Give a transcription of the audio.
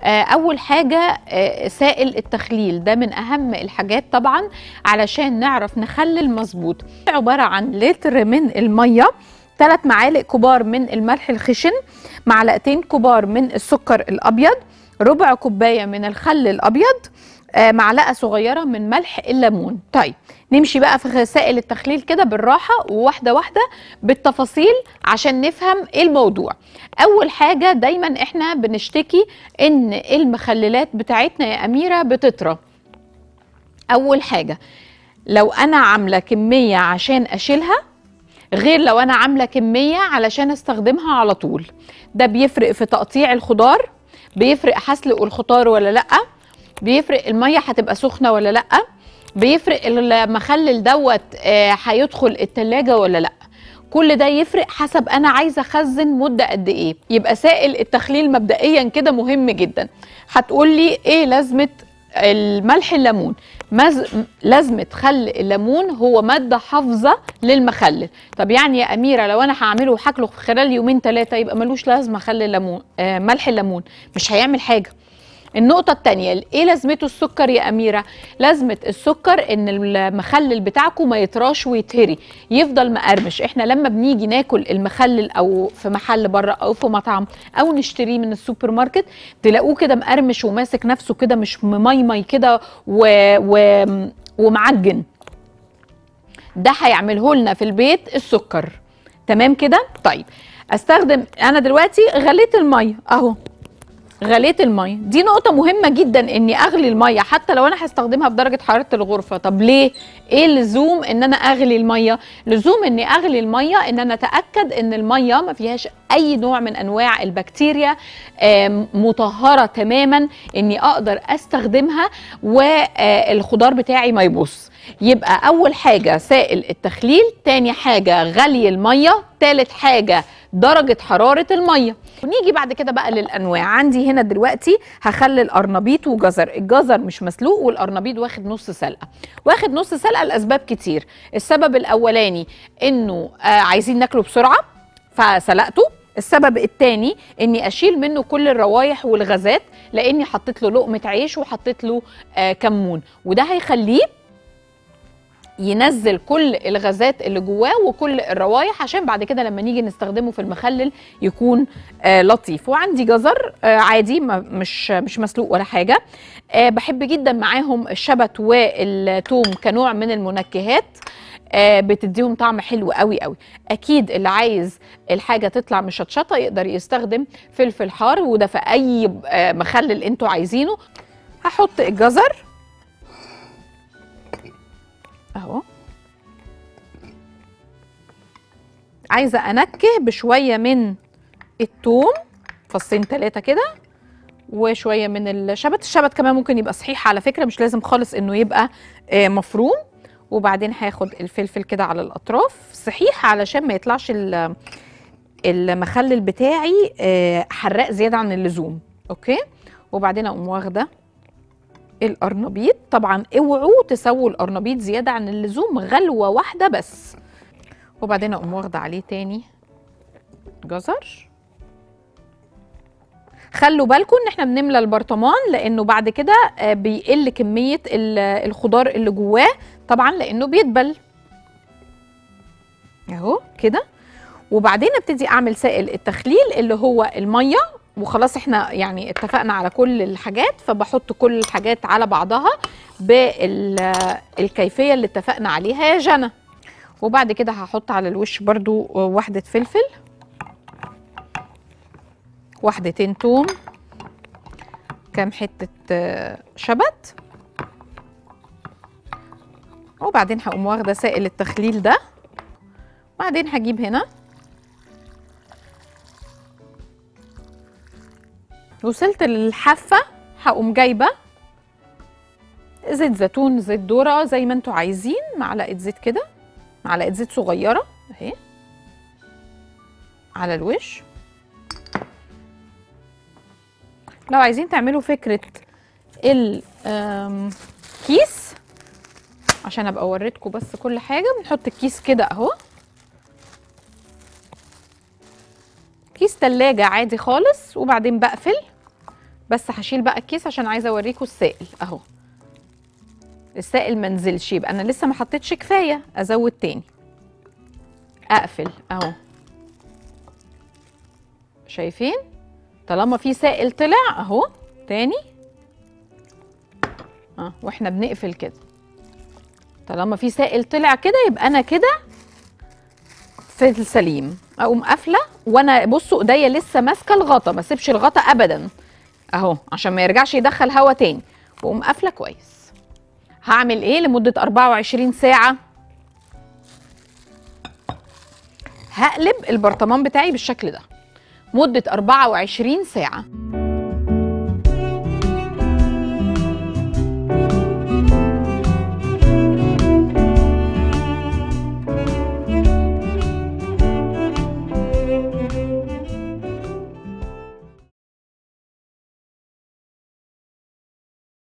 آه، اول حاجه آه، سائل التخليل ده من اهم الحاجات طبعا علشان نعرف نخلل مظبوط عباره عن لتر من الميه ثلاث معالق كبار من الملح الخشن معلقتين كبار من السكر الابيض ربع كوبايه من الخل الابيض آه، معلقه صغيره من ملح الليمون طيب نمشي بقى في سائل التخليل كده بالراحه وواحده واحده بالتفاصيل عشان نفهم ايه الموضوع اول حاجه دايما احنا بنشتكي ان المخللات بتاعتنا يا اميره بتطرى اول حاجه لو انا عامله كميه عشان اشيلها غير لو انا عامله كميه علشان استخدمها على طول ده بيفرق في تقطيع الخضار بيفرق هسلق الخضار ولا لا بيفرق الميه هتبقى سخنه ولا لا بيفرق المخلل دوت آه، هيدخل التلاجة ولا لا كل ده يفرق حسب انا عايزه اخزن مده قد ايه يبقى سائل التخليل مبدئيا كده مهم جدا هتقول لي ايه لازمه الملح الليمون مز... لازمه خل الليمون هو ماده حافظه للمخلل طب يعني يا اميره لو انا هعمله وهاكله في خلال يومين ثلاثه يبقى ملوش لازمه خل الليمون آه ملح الليمون مش هيعمل حاجه النقطة التانية ايه لازمته السكر يا أميرة؟ لازمة السكر ان المخلل بتاعكم ما يطراش ويتهري يفضل مقرمش احنا لما بنيجي ناكل المخلل او في محل بره او في مطعم او نشتريه من السوبر ماركت تلاقوه كده مقرمش وماسك نفسه كده مش مميمي كده و... و... ومعجن ده هيعمله لنا في البيت السكر تمام كده طيب استخدم انا دلوقتي غليت الميه اهو غليت الميه دي نقطه مهمه جدا اني اغلي الميه حتى لو انا هستخدمها بدرجه حراره الغرفه طب ليه ايه اللزوم ان انا اغلي الميه لزوم اني اغلي الميه ان انا اتاكد ان الميه ما فيهاش اي نوع من انواع البكتيريا آم، مطهره تماما اني اقدر استخدمها والخضار بتاعي ما يبص يبقى اول حاجه سائل التخليل تاني حاجه غلي الميه تالت حاجه درجه حراره الميه ونيجي بعد كده بقى للانواع عندي هنا دلوقتي هخلل قرنبيط وجزر الجزر مش مسلوق والقرنبيط واخد نص سلقه واخد نص سلقه لاسباب كتير السبب الاولاني انه آه عايزين ناكله بسرعه فسلقته السبب الثاني اني اشيل منه كل الروايح والغازات لاني حطيت له لقمه عيش وحطيت له آه كمون وده هيخليه ينزل كل الغازات اللي جواه وكل الروايح عشان بعد كده لما نيجي نستخدمه في المخلل يكون آه لطيف وعندي جزر آه عادي ما مش مش مسلوق ولا حاجه آه بحب جدا معاهم الشبت والثوم كنوع من المنكهات آه بتديهم طعم حلو قوي قوي اكيد اللي عايز الحاجه تطلع مشطشطه يقدر يستخدم فلفل حار وده في اي آه مخلل انتوا عايزينه هحط الجزر اهو عايزه انكه بشويه من الثوم فصين ثلاثه كده وشويه من الشبت الشبت كمان ممكن يبقى صحيح على فكره مش لازم خالص انه يبقى آه، مفروم وبعدين هاخد الفلفل كده على الاطراف صحيح علشان ما يطلعش ال- المخلل بتاعي آه، حراق زياده عن اللزوم اوكي وبعدين اقوم واخده القرنبيط طبعا اوعوا تسووا القرنبيط زياده عن اللزوم غلوه واحده بس وبعدين اقوم واخده عليه تاني جزر خلوا بالكم ان احنا بنملى البرطمان لانه بعد كده آه، بيقل كميه ال- الخضار اللي جواه طبعا لانه بيدبل اهو كده وبعدين ابتدي اعمل سائل التخليل اللي هو الميه وخلاص احنا يعني اتفقنا على كل الحاجات فبحط كل الحاجات على بعضها بالكيفيه اللي اتفقنا عليها يا جنى وبعد كده هحط على الوش برضو واحده فلفل واحدتين توم كام حته آه، شبت وبعدين هقوم واخده سائل التخليل ده بعدين هجيب هنا وصلت للحافه هقوم جايبه زيت زيتون زيت ذره زي ما انتوا عايزين معلقه زيت كده معلقه زيت صغيره اهي على الوش لو عايزين تعملوا فكره الكيس عشان ابقى اوريتكم بس كل حاجه بنحط الكيس كده اهو كيس تلاجة عادي خالص وبعدين بقفل بس هشيل بقى الكيس عشان عايزه اوريكم السائل اهو السائل ما نزلش يبقى انا لسه ما حطيتش كفايه ازود تاني اقفل اهو شايفين طالما في سائل طلع اهو تاني اه واحنا بنقفل كده طالما في سائل طلع كده يبقى انا كده في السليم اقوم قافله وانا بصوا ايديا لسه ماسكه الغطا ما اسيبش الغطا ابدا اهو عشان ما يرجعش يدخل هوا تاني واقوم قافله كويس هعمل ايه لمده 24 ساعه هقلب البرطمان بتاعي بالشكل ده مده 24 ساعه